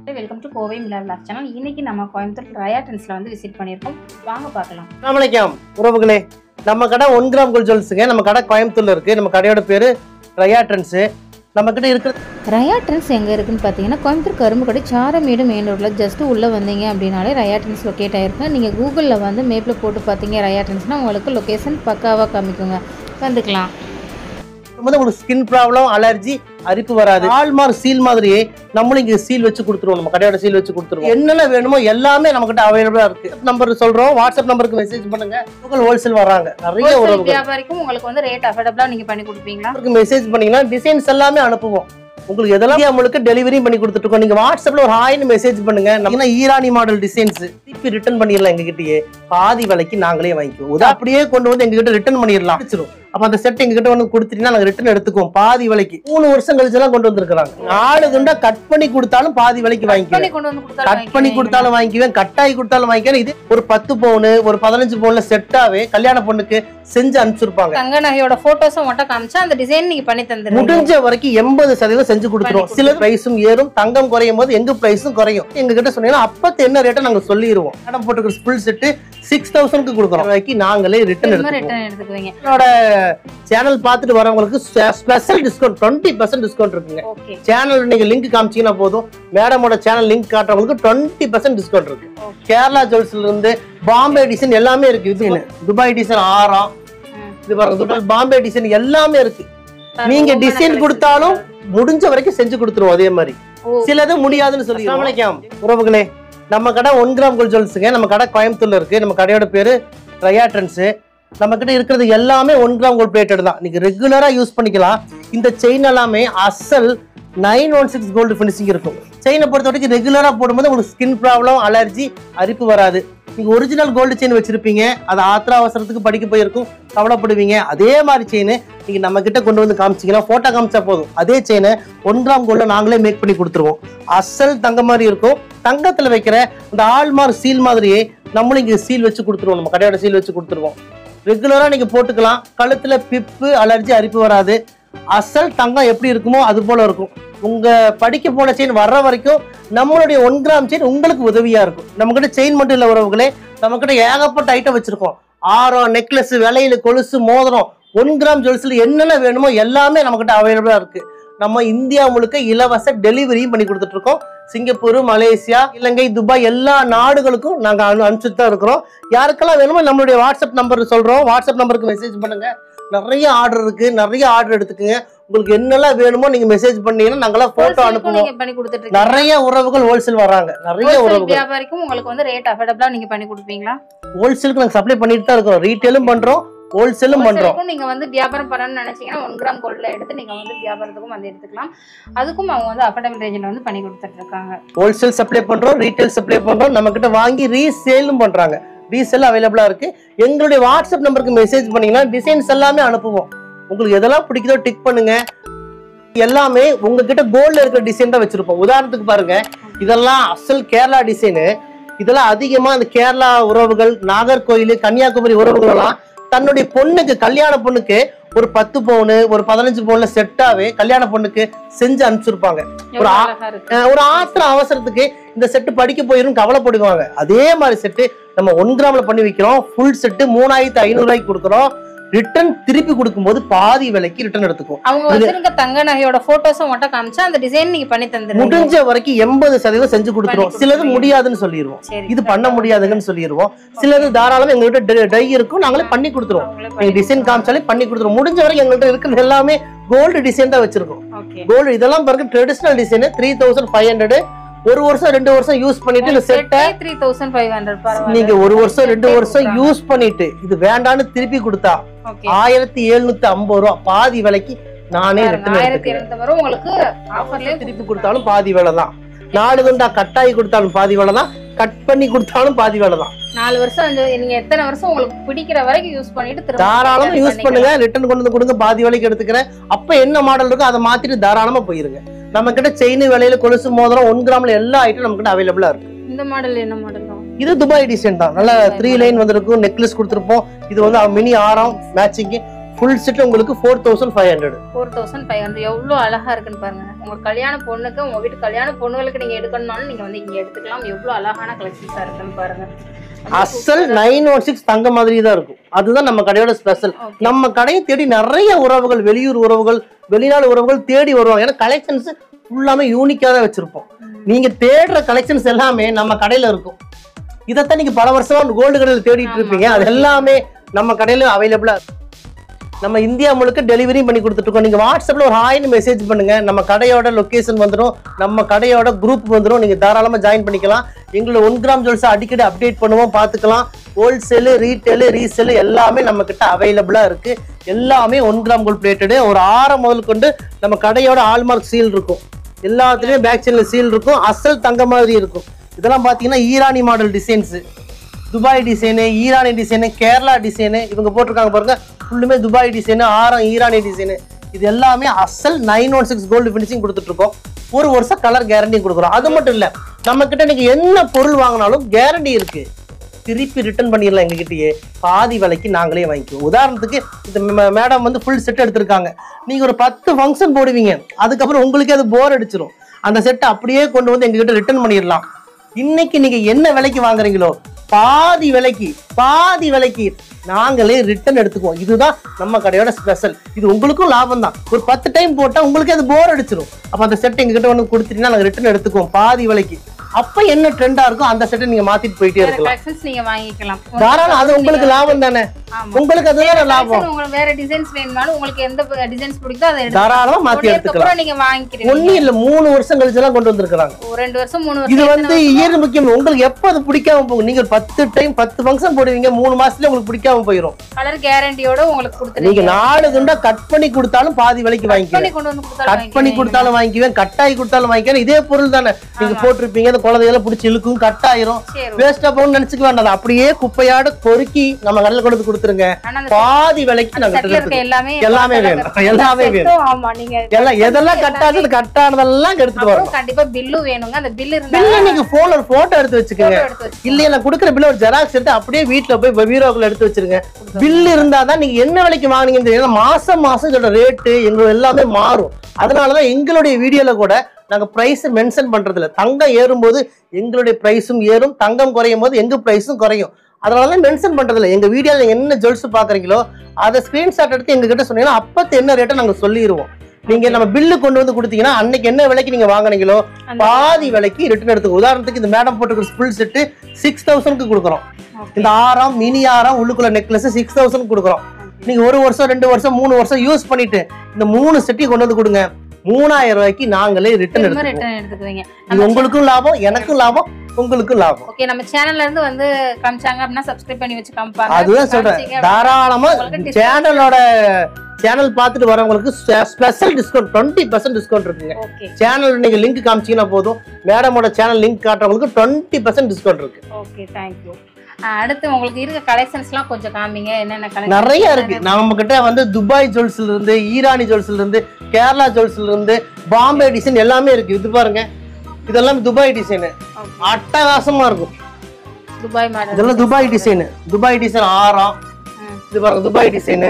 Welcome to Kovai Mila vlog channel இன்னைக்கு நம்ம Coimbatore Raya டென்ஸ்ல வந்து விசிட் பண்ணியிருக்கோம் வாங்க பார்க்கலாம் வணக்கம் உறவுகளே நம்ம கடை ஒன் கிராம் கோல்ட் ஜுவல்ஸுங்க நம்ம கடை கோயம்புத்தூர்ல இருக்கு நம்ம கடையோட பேரு ரயா ட்ரெண்ட்ஸ் நம்ம கிட்ட இருக்கிற ரயா ட்ரெண்ட்ஸ் எங்கே இருக்குன்னு பார்த்தீங்கன்னா கோயம்புத்தூர் கரும்புக்கடை சாரமேடு மெயின் ரோட்டில் ஜஸ்ட் உள்ளே வந்தீங்க அப்படின்னாலே ரயா ட்ரெண்ட்ஸ் லொக்கேட் ஆயிருக்கு நீங்கள் கூகுளில் வந்து மேப்பில் போட்டு பார்த்தீங்க ரயா ட்ரெண்ட்ஸ்னால் உங்களுக்கு லொக்கேஷன் பக்காவாக காமிக்குங்க வந்துக்கலாம் வந்து உங்களுக்கு ஸ்கின் ப்ராப்ளம் அலர்ஜி அரிப்பு வராது ஆல்மார் சீல் மாதிரியே நம்மளும் இங்க சீல் வச்சு கொடுத்துருவோம் நம்ம கடையோட சீல் வச்சு கொடுத்துருவோம் என்னென்ன வேணுமோ எல்லாமே நம்ம கிட்ட அவைலபிளா இருக்கு நம்பர் சொல்றோம் வாட்ஸ்அப் நம்பருக்கு மெசேஜ் பண்ணுங்க லோக்கல் ஹோல்சேல் வராங்க நிறைய Wholesale உறவுகள் வியாபாரிக்கும் உங்களுக்கு வந்து ரேட் அஃபோர்டபுளாக நீங்கள் பண்ணி கொடுப்பீங்களா மெசேஜ் பண்ணீங்கன்னா டிசைன்ஸ் எல்லாமே அனுப்புவோம் உங்களுக்கு எதெல்லாம் இந்தியா முழுக்க டெலிவரி பண்ணி கொடுத்துட்டு இருக்கோம் நீங்க வாட்ஸ்அப்ல ஒரு ஹாய்னு மெசேஜ் பண்ணுங்க நம்ம ஈரானி மாடல் டிசைன்ஸ் திருப்பி ரிட்டர்ன் பண்ணிடலாம் எங்க கிட்டயே பாதி விலைக்கு நாங்களே வாங்கிக்குவோம் உதா அப்படியே கொண்டு வந்து எங்க கிட்ட ரிட்டர்ன் பண்ணிடலாம் அடிச்சிரும். அப்ப அந்த செட் எங்க கிட்ட வந்து கொடுத்துட்டீங்கன்னா நாங்க ரிட்டர்ன் எடுத்துக்குவோம் பாதி விலைக்கு மூணு வருஷம் கழிச்சு எல்லாம் கொண்டு வந்திருக்காங்க நாலு துண்டா கட் பண்ணி கொடுத்தாலும் பாதி விலைக்கு வாங்கிக்குவேன் பண்ணி கொண்டு வந்து கொடுத்தாலும் கட் பண்ணி கொடுத்தாலும் வாங்கிக்குவேன் கட்டாயி கொடுத்தாலும் வாங்கிக்குவேன் இது ஒரு பத்து பவுனு ஒரு பதினஞ்சு பவுன்ல செட்டாவே கல்யாண பொண்ணுக்கு செஞ்சு அனுப்பிச்சிருப்பாங்க தங்க நகையோட போட்டோஸும் மட்டும் காமிச்சா அந்த டிசைன் நீங்க பண்ணி தந்துருவீங்க முடிஞ்ச வரைக்கும் எண்பது சதவீதம் செஞ்சு கொடுத்துருவோம் பண்ணி சில பிரைஸும் ஏறும் தங்கம் குறையும் போது எங்க பிரைஸும் குறையும் எங்க கிட்ட சொன்னீங்கன்னா அப்பத்து என்ன ரேட்டை நாங்க சொல்லிடுவோம் மேடம் போட்டுக்கிற ஃபுல் செட்டு சிக்ஸ் தௌசண்ட்க்கு கொடுக்குறோம் வரைக்கும் நாங்களே ரிட்டர்ன் எடுத்துக்கோம் ரிட்டர்ன் எடுத்துக்குவீங்க என்னோட சேனல் பார்த்துட்டு வரவங்களுக்கு special discount twenty percent discount இருக்குங்க ஓகே சேனல் நீங்க லிங்க் காமிச்சீங்கன்னா போதும் மேடமோட சேனல் லிங்க் காட்டுறவங்களுக்கு டுவெண்ட்டி பர்சன்ட் டிஸ்கவுண்ட் இருக்கு Okay. கேரளா ஜுவல்ஸ்ல இருந்து பாம்பே டிசைன் எல்லாமே இருக்கு இது துபாய் டிசைன் ஆறாம் இது பாருங்க துபாய் பாம்பே டிசைன் எல்லாமே இருக்கு நீங்க டிசைன் கொடுத்தாலும் முடிஞ்ச வரைக்கும் செஞ்சு கொடுத்துருவோம் அதே மாதிரி சிலது முடியாதுன்னு சொல்லி வணக்கம் உறவுகளே நம்ம கடை ஒன் கிராம் கோல்ட் ஜுவல்ஸுங்க நம்ம கடை கோயம்புத்தூர்ல இருக்கு நம்ம கடையோட பேரு ரயா ட்ரெண்ட்ஸ் நம்ம கிட்ட இருக்கிறது எல்லாமே ஒன் கிராம் கோல்ட் பிளேட்டட் தான் நீங்க ரெகுலரா யூஸ் பண்ணிக்கலாம் இந்த செயின் எல்லாமே அசல் nine one six gold finishing இருக்கும் செயினை பொறுத்த வரைக்கும் ரெகுலரா போடும்போது உங்களுக்கு ஸ்கின் ப்ராப்ளம் அலர்ஜி அரிப்பு வராது நீங்க ஒரிஜினல் கோல்டு செயின் வச்சிருப்பீங்க அது ஆத்திர அவசரத்துக்கு படிக்க போயிருக்கும் கவலைப்படுவீங்க அதே மாதிரி செயின் நீங்க நம்ம கிட்ட கொண்டு வந்து காமிச்சீங்கன்னா போட்டோ காமிச்சா போதும் அதே செயினை ஒன்றாம் கோல்ல நாங்களே மேக் பண்ணி கொடுத்துருவோம் அசல் தங்க மாதிரி இருக்கும் தங்கத்துல வைக்கிற இந்த ஆல்மார் சீல் மாதிரியே நம்மளும் இங்க சீல் வச்சு கொடுத்துருவோம் நம்ம கடையோட சீல் வச்சு கொடுத்துருவோம் ரெகுலரா நீங்க போட்டுக்கலாம் கழுத்துல பிப்பு அலர்ஜி அரிப்பு வராது அசல் தங்கம் எப்படி இருக்குமோ அது போல இருக்கும் உங்க படிக்க போன செயின் வர்ற வரைக்கும் நம்மளுடைய ஒன் கிராம் செயின் உங்களுக்கு உதவியா இருக்கும் நம்ம கிட்ட செயின் மட்டும் இல்ல உறவுகளே நம்ம கிட்ட ஏகப்பட்ட ஐட்டம் வச்சிருக்கோம் ஆரம் நெக்லஸ் விலையில கொலுசு மோதிரம் ஒன் கிராம் ஜுவல்ஸ்ல என்னென்ன வேணுமோ எல்லாமே நம்ம கிட்ட அவைலபிளா இருக்கு நம்ம இந்தியா முழுக்க இலவச டெலிவரியும் பண்ணி கொடுத்துட்டு இருக்கோம் சிங்கப்பூர் மலேசியா இலங்கை துபாய் எல்லா நாடுகளுக்கும் நாங்க அனு அனுப்பிச்சுட்டு தான் இருக்கிறோம் யாருக்கெல்லாம் வேணுமோ நம்மளுடைய வாட்ஸ்அப் நம்பர் சொல்றோம் வாட்ஸ்அப் நம்பருக்கு மெசேஜ் பண்ணுங்க நிறைய ஆர்டர் இருக்கு நிறைய ஆர்டர் எடுத்துக்கங்க உங்களுக்கு என்னெல்லாம் வேணுமோ நீங்க மெசேஜ் பண்ணீங்கன்னா நாங்களாம் போட்டோ Wholesale-க்கும் அனுப்புவோம் நீங்க பண்ணி கொடுத்துட்டு இருக்கீங்க நிறைய உறவுகள் ஹோல்சேல் வராங்க நிறைய Wholesale உறவுகள் வியாபாரிக்கும் உங்களுக்கு வந்து ரேட் அஃபோர்டபுளா நீங்க பண்ணி கொடுப்பீங்களா ஹோல்சேலுக்கு நாங்க சப்ளை பண்ணிட்டு தான் இருக்கிறோம் ரீட்டைலும் பண்றோம் ஹோல்சேலும் பண்றோம் Wholesale-க்கும் நீங்க வந்து வியாபாரம் பண்ணணும்னு நினைச்சீங்கன்னா ஒன் கிராம் கோல்ட்ல எடுத்து நீங்க வந்து வியாபாரத்துக்கும் வந்து எடுத்துக்கலாம் அதுக்கும் அவங்க வந்து அஃபோர்டபுள் ரேஞ்சில் வந்து பண்ணி கொடுத்துட்டு இருக்காங்க ஹோல்சேல் சப்ளை பண்றோம் ரீட்டைல் சப்ளை பண்றோம் நம்ம கிட்ட வாங்கி ரீசேலும் பண்றாங்க ரீசேல் அவைலபிளா இருக்கு எங்களுடைய வாட்ஸ்அப் நம்பருக்கு மெசேஜ் பண்ணீங்கன்னா டிசைன்ஸ் எல்லாமே அனுப்புவோம் உங்களுக்கு எதெல்லாம் பிடிக்குதோ டிக் பண்ணுங்க எல்லாமே உங்ககிட்ட கோல்ட்ல இருக்கிற டிசைன் தான் வச்சிருப்போம் உதாரணத்துக்கு பாருங்க இதெல்லாம் அசல் கேரளா டிசைனு இதெல்லாம் அதிகமா அந்த கேரளா உறவுகள் நாகர்கோயில் கன்னியாகுமரி உறவுகள் எல்லாம் தன்னுடைய பொண்ணுக்கு கல்யாண பொண்ணுக்கு ஒரு பத்து பவுனு ஒரு பதினஞ்சு பவுன்ல செட்டாவே கல்யாண பொண்ணுக்கு செஞ்சு அனுப்பிச்சிருப்பாங்க எவ்வளவு ஆ- அழகா இருக்கு அஹ் ஒரு ஆத்திர அவசரத்துக்கு இந்த செட்டு படிக்க போயிரும் கவலைப்படுவாங்க அதே மாதிரி செட்டு நம்ம ஒன் கிராம்ல பண்ணி வைக்கிறோம் ஃபுல் செட்டு மூணாயிரத்தி ஐநூறு ரூபாய்க்கு கொடுக்குறோம் ரிட்டர்ன் திருப்பி கொடுக்கும்போது பாதி விலைக்கு ரிட்டர்ன் எடுத்துக்கும் அவங்க வச்சிருக்க தங்க நகையோட போட்டோஸும் மட்டும் காமிச்சா அந்த டிசைன் நீங்க பண்ணி தந்துருவீங்க முடிஞ்ச வரைக்கும் எண்பது சதவீதம் செஞ்சு கொடுத்துருவோம் பண்ணி சிலது கொடுத்துருவீங்க. முடியாதுன்னு சொல்லிடுவோம் சரி இது பண்ண முடியாதுங்கன்னு சொல்லிடுவோம் சிலது தாராளமா எங்ககிட்ட டை இருக்கும் நாங்களே பண்ணி கொடுத்துருவோம் அவங்களே நீங்க பண்ணி டிசைன் காமிச்சாலே பண்ணி கொடுத்துருவோம் முடிஞ்ச வரைக்கும் எங்கள்கிட்ட இருக்கிறது எல்லாமே கோல்டு டிசைன் தான் வச்சிருக்கோம் ஓகே கோல்டு இதெல்லாம் பாருங்க traditional design three thousand five hundred ஒரு வருஷம் ரெண்டு வருஷம் யூஸ் பண்ணிட்டு இந்த செட்டை த்ரீ தௌசண்ட் ஃபைவ் ஹண்ட்ரட் பரவாயில்ல நீங்க ஒரு வருஷம் ரெண்டு வருஷம் யூஸ் பண்ணிட்டு இது வேண்டான்னு திருப்பி கொடுத்தா ஓகே ஆயிரத்தி எழுநூத்தி ஐம்பது ரூபா பாதி விலைக்கு நானே ரிட்டர்ன் ஆயிரத்தி எடுத்துக்கிறேன் இருநூத்தி வரும் உங்களுக்கு ஆஃபர்லயே திருப்பி கொடுத்தாலும் பாதி விலை தான் நாலு துண்டா கட்டாயி கொடுத்தாலும் பாதி விலை தான் கட் பண்ணி கொடுத்தாலும் பாதி விலை தான் நாலு வருஷம் அஞ்சு நீங்க எத்தனை வருஷம் உங்களுக்கு பிடிக்கிற வரைக்கும் யூஸ் பண்ணிட்டு திரும்ப தாராளமா return யூஸ் பண்ணுங்க ரிட்டர்ன் கொண்டு வந்து கொடுங்க பாதி விலைக்கு எடுத்துக்கிறேன் அப்ப என்ன மாடல் இருக்கோ அதை மாத்திட்டு தாராளமா போயிருங்க நம்ம கிட்ட செயின் விலையில கொலுசு மோதிரம் ஒன் கிராம்ல எல்லா ஐட்டம் நம்ம கிட்ட அவைலபிளா இருக்கு இந்த மாடல் என்ன மாடல் தான் இது துபாய் டிசைன் தான் நல்ல த்ரீ லைன் வந்திருக்கும் நெக்லஸ் கொடுத்துருப்போம் இது வந்து மினி ஆரம் மேட்சிங் ஃபுல் செட் உங்களுக்கு four thousand five hundred four thousand five hundred எவ்வளோ அழகா இருக்குன்னு பாருங்க உங்க கல்யாண பொண்ணுக்கு உங்க வீட்டு கல்யாண பொண்ணுகளுக்கு நீங்க எடுக்கணும்னாலும் நீங்க வந்து இங்க எடுத்துக்கலாம் எவ்வளோ அழகான கலெக்ஷன்ஸா இருக்குன்னு பாருங்க அசல் நைன் ஒன் சிக்ஸ் தங்க மாதிரி தான் இருக்கும் அதுதான் நம்ம கடையோட ஸ்பெஷல் Okay. நம்ம கடையை தேடி நிறைய உறவுகள் வெளியூர் உறவுகள் வெளிநாடு உறவுகள் தேடி வருவாங்க ஏன்னா கலெக்ஷன்ஸ் ஃபுல்லாமே யூனிக்காக தான் வச்சிருப்போம் நீங்க தேடுற கலெக்ஷன்ஸ் எல்லாமே நம்ம கடையில இருக்கும் இதைத்தான் நீங்க பல வருஷமா கோல்டு கடையில் தேடிட்டு ஆமா. இருப்பீங்க அது எல்லாமே நம்ம கடையில அவைலபிளா நம்ம இந்தியா முழுக்க டெலிவரி பண்ணி கொடுத்துட்டு இருக்கோம் நீங்க வாட்ஸ்அப்ல ஒரு ஹாய்னு மெசேஜ் பண்ணுங்க நம்ம கடையோட லொகேஷன் வந்துடும் நம்ம கடையோட குரூப் வந்துடும் நீங்க தாராளமா ஜாயின் பண்ணிக்கலாம் எங்களோட ஒன் கிராம் ஜுவல்ஸ் அடிக்கடி அப்டேட் பண்ணுவோம் பார்த்துக்கலாம் ஹோல்சேலு ரீட்டெயிலு ரீசேலு எல்லாமே நம்ம கிட்ட அவைலபிளா இருக்கு எல்லாமே ஒன் கிராம் கோல்ட் பிளேட்டடு ஒரு ஆரம் முதல் கொண்டு நம்ம கடையோட ஆல்மார்க் சீல் இருக்கும் எல்லாத்துலயும் பேக் சைட்ல சீல் இருக்கும் அசல் தங்க மாதிரி இருக்கும் இதெல்லாம் பாத்தீங்கன்னா Irani model designs Dubai design Irani design Kerala design இவங்க போட்டிருக்காங்க பாருங்க ஃபுல்லுமே துபாய் டிசைனு ஆரம் ஈரானி டிசைனு இது எல்லாமே அசல் nine one six gold finishing கொடுத்துட்டு இருக்கோம் ஒரு வருஷம் கலர் கேரண்டி கொடுக்குறோம் அது மட்டும் இல்ல நம்ம கிட்ட நீங்க என்ன பொருள் வாங்கினாலும் கேரண்டி இருக்கு திருப்பி ரிட்டர்ன் பண்ணிடலாம் எங்ககிட்டயே பாதி விலைக்கு நாங்களே வாங்கிக்குவோம் உதாரணத்துக்கு இந்த மேடம் வந்து ஃபுல் செட் எடுத்திருக்காங்க நீங்க ஒரு பத்து ஃபங்க்ஷன் போடுவீங்க அதுக்கப்புறம் உங்களுக்கே அது போர் அடிச்சிரும் அந்த செட்டை அப்படியே கொண்டு வந்து எங்ககிட்ட ரிட்டர்ன் பண்ணிடலாம் இன்னைக்கு நீங்க என்ன விலைக்கு வாங்குறீங்களோ பாதி விலைக்கு பாதி விலைக்கு நாங்களே ரிட்டர்ன் எடுத்துக்குவோம் இதுதான் நம்ம கடையோட ஸ்பெஷல் இது உங்களுக்கும் லாபம் தான் ஒரு பத்து டைம் போட்டா உங்களுக்கு அது போர் அடிச்சிடும் அப்ப அந்த செட் எங்ககிட்ட வந்து கொடுத்துட்டீங்கன்னா நாங்க ரிட்டர்ன் எடுத்துக்குவோம் பாதி விலைக்கு அப்ப என்ன ட்ரெண்டா இருக்கோ அந்த செட்டை நீங்க மாத்திட்டு போயிட்டே வேற இருக்கலாம் கலெக்ஷன்ஸ் நீங்க வாங்கிக்கலாம் தாராளம் அது உங்களுக்கு லாபம் தானே ஆமா உங்களுக்கு அதுதானே லாபம் collection உங்களுக்கு வேற டிசைன்ஸ் வேணும்னாலும் உங்களுக்கு எந்த டிசைன்ஸ் பிடிக்குதோ அதை எடுத்து தாராளமா மாத்தி ஒன் எடுத்துக்கலாம் அப்புறம் நீங்க வாங்கிக்கிறீங்க ஒண்ணு இல்ல மூணு வருஷம் கழிச்சு எல்லாம் கொண்டு வந்திருக்காங்க ஒரு ரெண்டு வருஷம் மூணு இது வருஷம் வந்து இயர் முக்கியம் உங்களுக்கு எப்ப அது பிடிக்காம போகும் நீங்க ஒரு பத்து டைம் பத்து ஃபங்க்ஷன் போடுவீங்க மூணு மாசத்துல உங்களுக்கு பிடிக்காம போயிடும் கலர் கேரண்டியோட உங்களுக்கு நீங்க கொடுத்துருக்கீங்க நாலு துண்டா கட் பண்ணி கொடுத்தாலும் பாதி விலைக்கு பண்ணி வாங்கிக்குவேன் கொண்டு வந்து கொடுத்தாலும் கட் பண்ணி வாங்கிக்கிறீங்க. கொடுத்தாலும் வாங்கிக்குவேன் கட்டாயி கொடுத்தாலும் வாங்கிக்குவேன் இதே பொருள் தானே நீங்க ஆமா. போட்டிருப்பீங்க அந்த குழந்தைகளை பிடிச்சி இழுக்கும் கட் ஆயிரும் சரி வேஸ்டா போகணும்னு நினைச்சுக்க வேண்டாம் அதை அப்படியே குப்பையாட பொறுக்கி நம்ம கடையில் கொண்டு வந்து கொடுத்துருங்க ஆனா அந்த பாதி விலைக்கு நாங்க செட்ல இருக்க எடுத்துக்கிறோம். எல்லாமே எல்லாமே எல்லா வேணும். colour- எல்லாமே set வேணும். உம் ஆமா நீங்க எல்லாம் எதெல்லாம் கட்டாது கட்டானதெல்லாம் எடுத்துட்டு வரணும் அப்புறம் கண்டிப்பா பில்லு வேணுங்க அந்த பில் இருந்தா பில்ல நீங்க போன்ல ஒரு போட்டோ எடுத்து வச்சுக்கோங்க photo எடுத்து வச்சு இல்லையா நான் கொடுக்குற பில்ல ஒரு ஜெராக்ஸ் எடுத்து அப்படியே வீட்ல போய் பீரோக்குள்ள எடுத்து வச்சிருங்க பில் இருந்தா தான் நீங்க என்ன விலைக்கு வாங்குனீங்கன்னு தெரியும் ஏன்னா மாசம் மாசம் இதோட ரேட்டு எங்க எல்லாமே மாறும் அதனாலதான் எங்களுடைய வீடியோல கூட நாங்க பிரைஸ் மென்ஷன் பண்றது இல்ல தங்கம் ஏறும்போது எங்களுடைய பிரைஸும் ஏறும் தங்கம் குறையும் போது எங்க பிரைஸும் குறையும் அதனாலதான் மென்ஷன் பண்றது இல்ல எங்க வீடியோல நீங்க என்ன ஜுவல்ஸ் பாக்குறீங்களோ அதை ஸ்கிரீன்ஷாட் எடுத்து எங்க கிட்ட சொன்னீங்கன்னா அப்பத்து என்ன ரேட்டை நாங்க சொல்லிடுவோம் நீங்க நம்ம பில்லு கொண்டு வந்து கொடுத்தீங்கன்னா அன்னைக்கு என்ன விலைக்கு நீங்க வாங்குனீங்களோ அந்த- பாதி விலைக்கு ரிட்டர்ன் எடுத்துக்கோ உதாரணத்துக்கு இந்த மேடம் போட்டுக்கிற ஃபுல் செட்டு சிக்ஸ் தௌசண்ட்க்கு கொடுக்குறோம் Okay. இந்த ஆறாம் மினி ஆறாம் உள்ளுக்குள்ள நெக்லஸ் சிக்ஸ் தௌசண்ட் கொடுக்குறோம் நீங்க ஒரு வருஷம் ரெண்டு வருஷம் மூணு வருஷம் யூஸ் பண்ணிட்டு இந்த மூணு செட்டையும் கொண்டு வந்து கொடுங்க மூணாயிரம் ரூபாய்க்கு நாங்களே ரிட்டர்ன் திரும்ப எடுத்துக்குவோம் ரிட்டர்ன் எடுத்துக்குவீங்க இது உங்களுக்கும் லாபம் எனக்கும் லாபம் உங்களுக்கும் லாபம் ஓகே நம்ம சேனல்ல இருந்து வந்து காமிச்சாங்க அப்படின்னா சப்ஸ்கிரைப் பண்ணி வச்சு காமிப்பாங்க அதுதான் சொல்றேன் காமிச்சீங்க அப்படின்னா தாராளமா உங்களுக்கு discount சேனலோட சேனல் பார்த்துட்டு வரவங்களுக்கு special discount twenty percent discount இருக்குங்க ஓகே சேனல் நீங்க லிங்க் காமிச்சீங்கன்னா போதும் மேடமோட சேனல் லிங்க் காட்டுறவங்களுக்கு டுவெண்ட்டி பர்சன்ட் டிஸ்கவுண்ட் இருக்கு ஓகே தேங்க்யூ அடுத்து உங்களுக்கு இருக்க கலெக்ஷன்ஸ்லாம் கொஞ்சம் காமிங்க என்னென்ன கலெக்ஷன் நிறைய இருக்கு நம்ம கிட்ட வந்து துபாய் ஜுவல்ஸ்ல இருந்து ஈரானி ஜுவல்ஸ்ல இருந்து கேரளா ஜுவல்ஸ்ல இருந்து பாம்பே டிசைன் எல்லாமே இருக்கு இது பாருங்க இதெல்லாம் துபாய் டிசைன் அட்டகாசமா இருக்கும் துபாய் மாடல் இதெல்லாம் துபாய் டிசைன் துபாய் டிசைன் ஆறாம் ம். இது பாருங்க துபாய் டிசைன்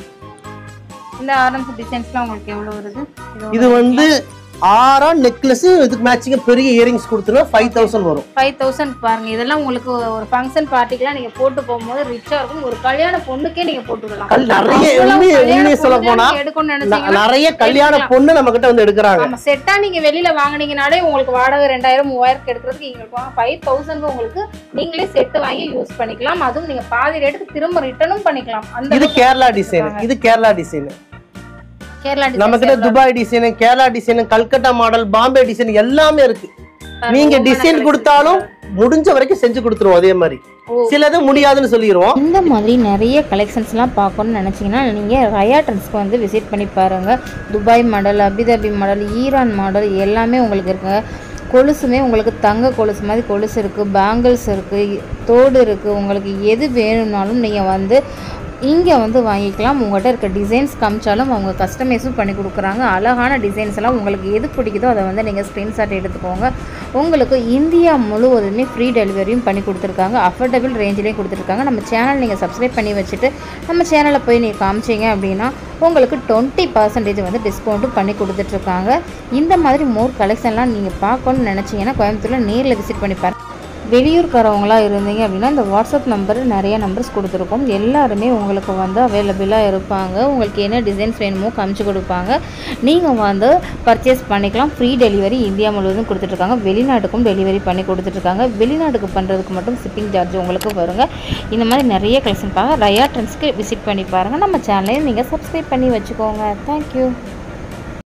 இந்த ஆரம்ஸ் டிசைன்ஸ்லாம் உங்களுக்கு எவ்வளவு வருது இது வந்து ஆறாம் நெக்லஸ் இதுக்கு மேட்சிங்க பெரிய இயரிங்ஸ் கொடுத்துருவோம் ஃபைவ் தௌசண்ட் வரும் ஃபைவ் தௌசண்ட் பாருங்க இதெல்லாம் உங்களுக்கு ஒரு ஃபங்க்ஷன் பார்ட்டிக்கெல்லாம் நீங்க போட்டு போகும்போது ரிச்சா இருக்கும் ஒரு கல்யாண பொண்ணுக்கே நீங்க போட்டு விடலாம் கல் நிறைய அவ்வளவு உண்மையை கல்யாண உண்மையை சொல்ல பொண்ணுக்கு போனா நீங்க எடுக்கணும்னு ந- நினைச்சீங்கன்னா நிறைய கல்யாண எடுக்கலாம். பொண்ணு நம்ம கிட்ட வந்து எடுக்கிறாங்க ஆமா செட்டா நீங்க வெளியில வாங்குனீங்கனாலே உங்களுக்கு வாடகை ரெண்டாயிரம் மூவாயிரத்துக்கு எடுக்கிறதுக்கு எங்களுக்கு ஃபைவ் தௌசண்ட் உங்களுக்கு நீங்களே செட்டு வாங்கி யூஸ் பண்ணிக்கலாம் அதுவும் நீங்க பாதி ரேட்டுக்கு திரும்ப ரிட்டர்னும் பண்ணிக்கலாம் அந்த இது கேரளா டிசைன் இது கேரளா டிசைன் கேரளா நம்ம கிட்ட designs Dubai design Kerala design Calcutta model Bombay design எல்லாமே இருக்கு எல்லாம் நீங்க ஒவ்வொரு டிசைன் collections கொடுத்தாலும் முடிஞ்ச வரைக்கும் செஞ்சு கொடுத்துருவோம் அதே மாதிரி ஓ. சிலது முடியாதுன்னு சொல்லிடுவோம் இந்த மாதிரி நிறைய கலெக்ஷன்ஸ்லாம் பார்க்கணும்னு நினச்சிங்கன்னா நீங்கள் ரயா ட்ரெண்ட்ஸ்க்கு வந்து விசிட் பண்ணி பாருங்கள் Dubai model Abu Dhabi model Iran model எல்லாமே உங்களுக்கு இருக்குங்க கொலுசுமே உங்களுக்கு தங்க கொலுசு மாதிரி கொலுசு இருக்குது பேங்கிள்ஸ் இருக்குது தோடு இருக்குது உங்களுக்கு எது வேணும்னாலும் நீங்கள் வந்து இங்கே வந்து வாங்கிக்கலாம் உங்கள்கிட்ட இருக்க டிசைன்ஸ் காமிச்சாலும் அவங்க கஸ்டமைஸும் பண்ணி கொடுக்குறாங்க அழகான டிசைன்ஸ் எல்லாம் உங்களுக்கு எது பிடிக்குதோ அதை வந்து நீங்கள் ஸ்க்ரீன்ஷாட் எடுத்துக்கோங்க உங்களுக்கு இந்தியா முழுவதுமே ஃப்ரீ டெலிவரியும் பண்ணி கொடுத்துருக்காங்க அஃபோர்டபுள் ரேஞ்சிலையும் கொடுத்துருக்காங்க நம்ம சேனல் நீங்கள் சப்ஸ்கிரைப் பண்ணி வச்சுட்டு நம்ம சேனலில் போய் நீங்கள் காமிச்சிங்க அப்படின்னா உங்களுக்கு டுவெண்ட்டி பர்சன்டேஜ் வந்து டிஸ்கவுண்ட்டும் பண்ணி கொடுத்துட்ருக்காங்க இந்த மாதிரி மோர் கலெக்ஷன்லாம் நீங்கள் பார்க்கணும்னு நினச்சிங்கன்னா கோயம்புத்தூரில் நேரில் விசிட் பண்ணி பாருங்க வெளியூர்காரவங்களா இருந்தீங்க அப்படின்னா இந்த வாட்ஸ்அப் நம்பர் நிறைய நம்பர்ஸ் கொடுத்துருக்கோம் எல்லாருமே உங்களுக்கு வந்து அவைலபிளாக இருப்பாங்க உங்களுக்கு என்ன டிசைன்ஸ் வேணுமோ காமிச்சு கொடுப்பாங்க நீங்கள் வந்து பர்ச்சேஸ் பண்ணிக்கலாம் ஃப்ரீ டெலிவரி இந்தியா முழுவதும் கொடுத்துட்ருக்காங்க வெளிநாட்டுக்கும் டெலிவரி பண்ணி கொடுத்துட்ருக்காங்க வெளிநாட்டுக்கு பண்ணுறதுக்கு மட்டும் ஷிப்பிங் சார்ஜ் உங்களுக்கு வருங்க இந்த மாதிரி நிறைய கலெக்ஷன் பாருங்கள் ரயா ட்ரெண்ட்ஸ்க்கு விசிட் பண்ணி பாருங்கள் நம்ம சேனலையும் நீங்கள் சப்ஸ்கிரைப் பண்ணி வச்சுக்கோங்க தேங்க்யூ